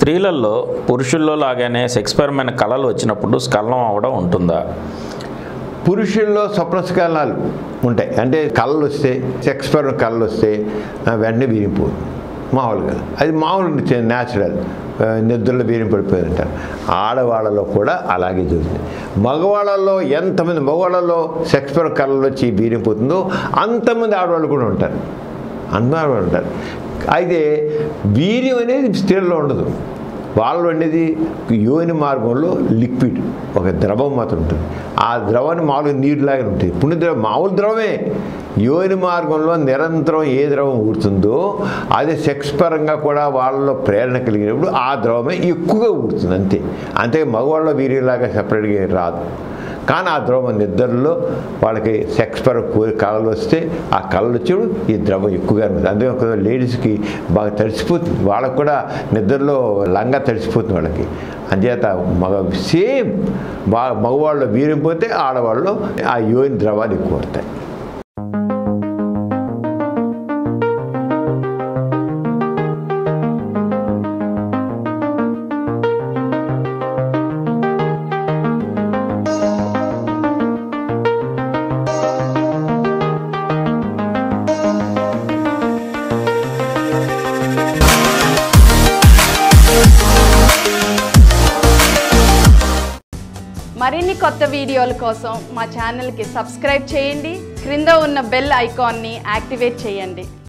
స్త్రీలలో పురుషుల్లో లాగానే సెక్స్పరమైన కళలు వచ్చినప్పుడు స్ఖలనం అవడం ఉంటుందా పురుషుల్లో స్వప్నస్కలనాలు ఉంటాయి అంటే కళ్ళు వస్తే సెక్స్ పరం కళ్ళు వస్తే ఆ, వెంటనే వీరిపోదు మామూలుగా అది మామూలు న్యాచురల్ నిద్రలో వీరిని పడిపోయి ఉంటారు ఆడవాళ్ళలో కూడా అలాగే జరుగుతుంది మగవాళ్ళలో ఎంతమంది మగవాళ్ళలో సెక్స్ పరం కళ్ళు వచ్చి వీరిపోతుందో అంతమంది ఆడవాళ్ళు కూడా ఉంటారు అందరూ ఆడవాళ్ళు ఉంటారు అయితే వీర్యం అనేది స్త్రీల్లో ఉండదు వాళ్ళు అనేది యోని మార్గంలో లిక్విడ్ ఒక ద్రవం మాత్రం ఉంటుంది ఆ ద్రవాన్ని మామూలుగా నీరులాగా ఉంటుంది పుణ్య ద్రవం మామూలు ద్రవమే యోని మార్గంలో నిరంతరం ఏ ద్రవం ఊడుతుందో అదే సెక్స్ పరంగా కూడా వాళ్ళలో ప్రేరణ కలిగినప్పుడు ఆ ద్రవమే ఎక్కువగా ఊడుతుంది అంతే అంతే మగవాళ్ళ వీరిలాగా సెపరేట్గా ఏం రాదు కానీ ఆ ద్రవం నిద్రలో వాళ్ళకి సెక్స్ పర కోరి కళలు వస్తే ఆ కళలు వచ్చేప్పుడు ఈ ద్రవం ఎక్కువగా ఉంటుంది అందుకే ఒక లేడీస్కి బాగా తడిసిపోతుంది వాళ్ళకు కూడా నిద్రలో లంగా తడిసిపోతుంది వాళ్ళకి అంచేత మగ సేమ్ బాగా మగవాళ్ళు వీరం పోతే ఆడవాళ్ళు ఆ యోని ద్రవాలు ఎక్కువ వస్తాయి మరిన్ని కొత్త వీడియోల కోసం మా ఛానల్కి సబ్స్క్రైబ్ చేయండి క్రింద ఉన్న బెల్ ఐకాన్ని యాక్టివేట్ చేయండి